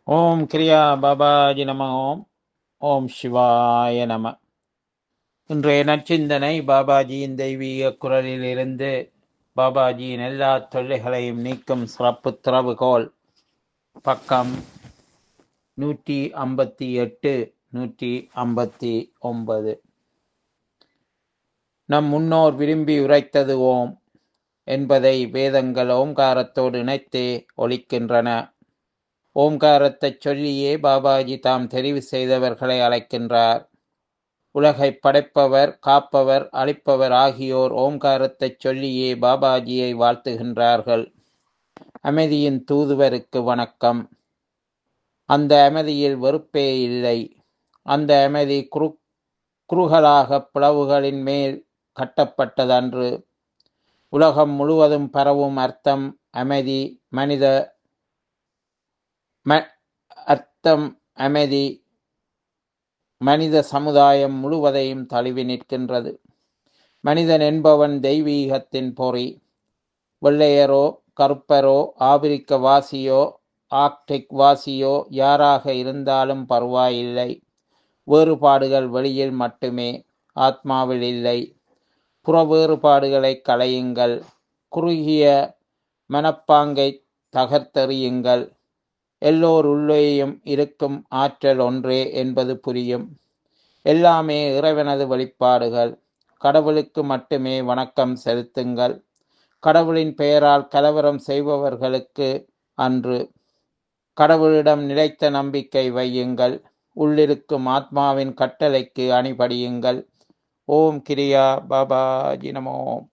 ஓம் கிரியா பாபாஜி நம ஓம் ஓம் சிவாய நம இன்றைய நற்சிந்தனை பாபாஜியின் தெய்வீக குரலிலிருந்து பாபாஜியின் எல்லா தொல்லைகளையும் நீக்கும் சிறப்பு திறவுகோல் பக்கம் நூற்றி ஐம்பத்தி எட்டு நூற்றி ஐம்பத்தி ஒன்பது நம் முன்னோர் விரும்பி உரைத்தது ஓம் என்பதை வேதங்கள் ஓம்காரத்தோடு இணைத்தே ஒலிக்கின்றன ஓம்காரத்தைச் சொல்லியே பாபாஜி தாம் தெரிவு செய்தவர்களை அழைக்கின்றார் உலகை படைப்பவர் காப்பவர் அழிப்பவர் ஆகியோர் ஓம்காரத்தைச் சொல்லியே பாபாஜியை வாழ்த்துகின்றார்கள் அமைதியின் தூதுவருக்கு வணக்கம் அந்த அமைதியில் வெறுப்பே இல்லை அந்த அமைதி குரு குறுகலாக பிளவுகளின் மேல் கட்டப்பட்டதன்று உலகம் முழுவதும் பரவும் அர்த்தம் அமைதி மனித ம அர்த்தம் அமைதி மனித சமுதாயம் முழுவதையும் தழுவி நிற்கின்றது மனிதன் என்பவன் தெய்வீகத்தின் பொறி வெள்ளையரோ கருப்பரோ ஆபிரிக்க வாசியோ ஆர்க்டிக் வாசியோ யாராக இருந்தாலும் பரவாயில்லை வேறுபாடுகள் வெளியில் மட்டுமே ஆத்மாவில் இல்லை புற வேறுபாடுகளை களையுங்கள் குறுகிய மனப்பாங்கை தகர்த்தெறியுங்கள் எல்லோர் உள்ளேயும் இருக்கும் ஆற்றல் ஒன்றே என்பது புரியும் எல்லாமே இறைவனது வெளிப்பாடுகள் கடவுளுக்கு மட்டுமே வணக்கம் செலுத்துங்கள் கடவுளின் பெயரால் கலவரம் செய்பவர்களுக்கு அன்று கடவுளிடம் நிலைத்த நம்பிக்கை வையுங்கள் உள்ளிருக்கும் ஆத்மாவின் கட்டளைக்கு அணிபடியுங்கள் ஓம் கிரியா பாபாஜி நமோம்